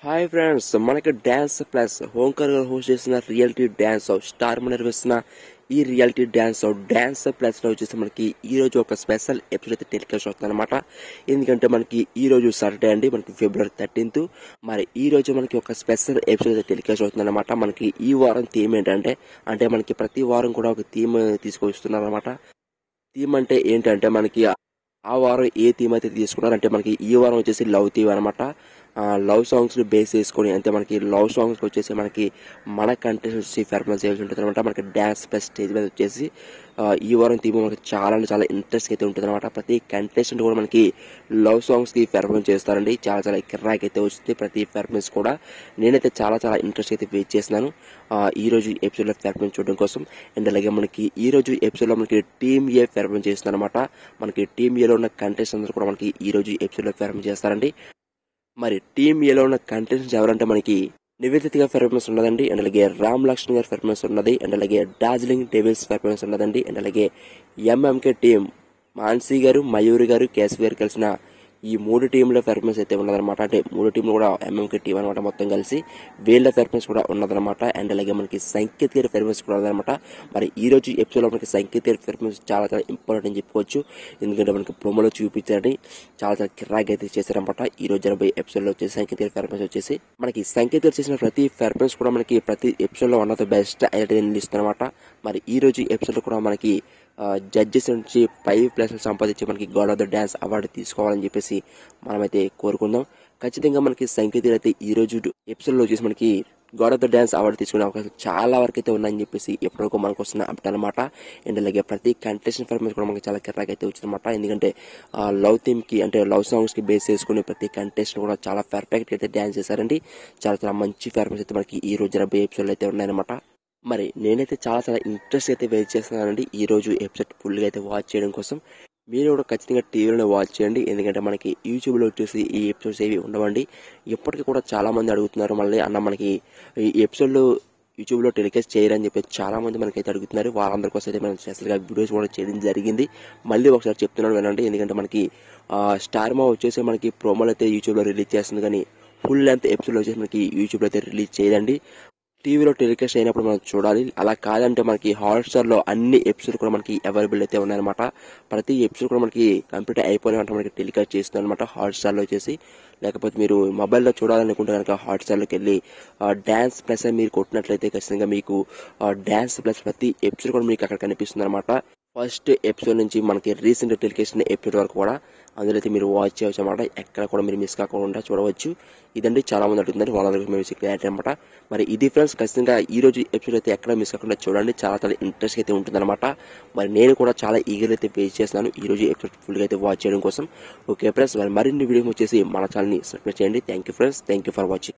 hi friends మనకి dance plus Omkar garu host చేసిన reality dance of star మన నిర్వహిస్తున్న ఈ reality dance of dance plus లో వచ్చేసి మనకి ఈ రోజు ఒక స్పెషల్ ఎపిసోడ్ అయితే టెలికాస్ట్ అవుతుంది అనమాట ఎందుకంటే మనకి ఈ రోజు సాటర్డే అండి మనకి ఫిబ్రవరి థర్టీన్త్ మరి ఈ రోజు మనకి ఒక స్పెషల్ ఎపిసోడ్ అయితే టెలికాస్ట్ అవుతుంది అనమాట మనకి ఈ వారం థీమ్ ఏంటంటే అంటే మనకి ప్రతి వారం కూడా ఒక థీమ్ తీసుకొస్తున్నారు అనమాట థీమ్ అంటే ఏంటంటే మనకి ఆ వారం ఏ థీమ్ అయితే తీసుకున్నారు అంటే మనకి ఈ వారం వచ్చేసి లవ్ థీమ్ అనమాట లవ్ సాంగ్స్ బేస్ చేసుకొని అంటే మనకి లవ్ సాంగ్స్ వచ్చేసి మనకి మన కంటెస్ట్ వచ్చి పెర్ఫార్మెన్స్ చేయాల్సి ఉంటుంది అనమాట మనకి డ్యాన్స్ ప్లస్ స్టేజ్ మీద వచ్చేసి ఆ, ఈ వారం థీమ్ మనకి చాలా అంటే చాలా ఇంట్రెస్ట్ అయితే ఉంటుంది అనమాట ప్రతి కంటెస్టెంట్ కూడా మనకి లవ్ సాంగ్స్ కి పెర్ఫార్మెన్స్ చేస్తారండి చాలా చాలా కిర్రాక్ అయితే వస్తుంది ప్రతి పెర్ఫార్మెన్స్ కూడా నేనైతే చాలా చాలా ఇంట్రెస్ట్ అయితే వెయిట్ చేస్తున్నాను ఆ, ఈ రోజు ఎపిసోడ్ లో పెర్ఫార్మెన్స్ చూడడం కోసం అండ్ అలాగే మనకి ఈ రోజు ఎపిసోడ్ లో మనకి టీమ్ ఏ పెర్ఫార్మెన్స్ చేస్తుంది అనమాట మనకి టీమ్ ఏలో ఉన్న కంటెస్టెంట్స్ అందరూ కూడా మనకి ఈ రోజు ఎపిసోడ్ లో పెర్ఫార్మెన్స్ చేస్తారండి మరి టీమ్ ఏలో ఉన్న కంటెస్టెంట్స్ ఎవరంటే మనకి నివేదిత గారి పెర్ఫార్మెన్స్ ఉన్నదండి అండ్ అలాగే రామ్ లక్ష్మణ్ గారి పెర్ఫార్మెన్స్ ఉన్నది అండ్ అలాగే డార్జిలింగ్ డెవిల్స్ పెర్ఫార్మెన్స్ ఉన్నదండి అండ్ అలాగే ఎంఎంకే టీం మాన్సీ గారు మయూరి గారు కేశవ్ గారు కలిసిన ఈ మూడు టీంల పెర్ఫార్మెన్స్ అయితే ఉన్నదన్నమాట అంటే మూడు టీంలు కూడా ఎంఎంకే టీం అనమాట మొత్తం కలిసి వీళ్ళ పెర్ఫార్మెన్స్ కూడా ఉన్నదన్నమాట అండ్ అలాగే మనకి సంకేత్ గారి పెర్ఫార్మెన్స్ కూడా ఉన్నదన్నమాట మరి ఈ రోజు ఎపిసోడ్ లో మనకి సంకేత్ గారి పెర్ఫార్మెన్స్ చాలా చాలా ఇంపార్టెంట్ అని చెప్పుకోవచ్చు ఎందుకంటే మనకి ప్రోమోలో చూపించారని చాలా చాలా కిరాక్ అయితే చేశారనమాట ఈ రోజు జరబోయే ఎపిసోడ్ లో వచ్చేసి సంకేత్ గారి పెర్ఫార్మెన్స్ వచ్చేసి మనకి సంకేత్ గారు చేసిన ప్రతి పెర్ఫార్మెన్స్ కూడా మనకి ప్రతి ఎపిసోడ్ లో వన్ ఆఫ్ ద బెస్ట్ అయితే నిలుస్తుందన్నమాట మరి ఈ రోజు ఎపిసోడ్ లో కూడా మనకి జడ్జెస్ నుంచి ఫైవ్ ప్లస్ సంపాదించి మనకి god of the dance award తీసుకోవాలని చెప్పేసి మనమైతే కోరుకుందాం ఖచ్చితంగా మనకి సంకేత్ అయితే ఈ రోజు ఎపిసోడ్ లో వచ్చేసి మనకి god of the dance award తీసుకునే అవకాశం చాలా వరకు అయితే ఉన్నాయని చెప్పేసి ఎప్పటికో మనకు వస్తున్న అప్డేట్ అనమాట అండ్ అలాగే ప్రతి కంటెస్టెంట్ పర్ఫార్మెన్స్ కూడా మనకి చాలా కిరాక్ అయితే వచ్చిందన్నమాట ఎందుకంటే లవ్ థీమ్ కి అంటే లవ్ సాంగ్స్ కి బేస్ చేసుకుని ప్రతి కంటెస్టెంట్ కూడా చాలా పర్ఫెక్ట్ అయితే డ్యాన్స్ చేశారండి చాలా చాలా మంచి పర్ఫార్మెన్స్ అయితే మనకి ఈ రోజు రాబోయే ఎపిసోడ్ అయితే ఉన్నాయన్నమాట మరి నేనైతే చాలా చాలా ఇంట్రెస్ట్ అయితే వెయిట్ చేస్తున్నానండి ఈ రోజు ఎపిసోడ్ ఫుల్గా అయితే వాచ్ చేయడం కోసం మీరు కూడా ఖచ్చితంగా టీవీలోనే వాచ్ చేయండి ఎందుకంటే మనకి యూట్యూబ్లో వచ్చేసి ఈ ఎపిసోడ్స్ ఏవి ఉండవండి ఇప్పటికీ కూడా చాలా మంది అడుగుతున్నారు మళ్ళీ అన్న మనకి ఈ ఎపిసోడ్లో యూట్యూబ్లో టెలికాస్ట్ చేయరని చెప్పి చాలా మంది మనకైతే అడుగుతున్నారు వాళ్ళందరి కోసం అయితే మనం స్పెషల్గా వీడియోస్ కూడా చేయడం జరిగింది మళ్ళీ ఒకసారి చెప్తున్నాను వినండి ఎందుకంటే మనకి స్టార్ మా వచ్చేసి మనకి ప్రోమోలు అయితే యూట్యూబ్లో రిలీజ్ చేస్తుంది కానీ ఫుల్ లెంత్ ఎపిసోడ్ వచ్చేసి మనకి యూట్యూబ్లో అయితే రిలీజ్ చేయదండి టీవీలో టెలికాస్ట్ అయినప్పుడు మనం చూడాలి అలా కాదంటే మనకి హాట్స్టార్ లో అన్ని ఎపిసోడ్ కూడా మనకి అవైలబుల్ అయితే ఉన్నాయన్నమాట ప్రతి ఎపిసోడ్ కూడా మనకి కంప్లీట్ అయిపోయిన వెంటనే మనకి టెలికాస్ట్ చేస్తుంది అనమాట హాట్స్టార్ లో వచ్చేసి లేకపోతే మీరు మొబైల్లో చూడాలనుకుంటే కనుక హాట్స్టార్ లోకి వెళ్ళి డ్యాన్స్ ప్లస్ అని మీరు కొట్టినట్లయితే ఖచ్చితంగా మీకు డ్యాన్స్ ప్లస్ ప్రతి ఎపిసోడ్ కూడా మీకు అక్కడ కనిపిస్తుంది అనమాట ఫస్ట్ ఎపిసోడ్ నుంచి మనకి రీసెంట్ టెలికాస్ట్ ఎపిసోడ్ వరకు కూడా అందులో అయితే మీరు వాచ్ చేయవచ్చు అనమాట ఎక్కడ కూడా మీరు మిస్ కాకుండా చూడవచ్చు ఇదండి చాలా మంది అడుగుతున్నారు వాళ్ళందరికీ మేము క్లారిటీ అనమాట మరి ఇది ఫ్రెండ్స్ ఖచ్చితంగా ఈ రోజు ఎపిసోడ్ అయితే ఎక్కడ మిస్ కాకుండా చూడండి చాలా చాలా ఇంట్రెస్ట్ అయితే ఉంటుందన్నమాట మరి నేను కూడా చాలా ఈగర్ అయితే వెయిట్ చేస్తున్నాను ఈ రోజు ఎపిసోడ్ ఫుల్గా అయితే వాచ్ చేయడం కోసం ఓకే ఫ్రెండ్స్ మరి మరిన్ని వీడియో వచ్చేసి మన ఛానల్ని సబ్స్క్రైబ్ చేయండి thank you friends thank you for watching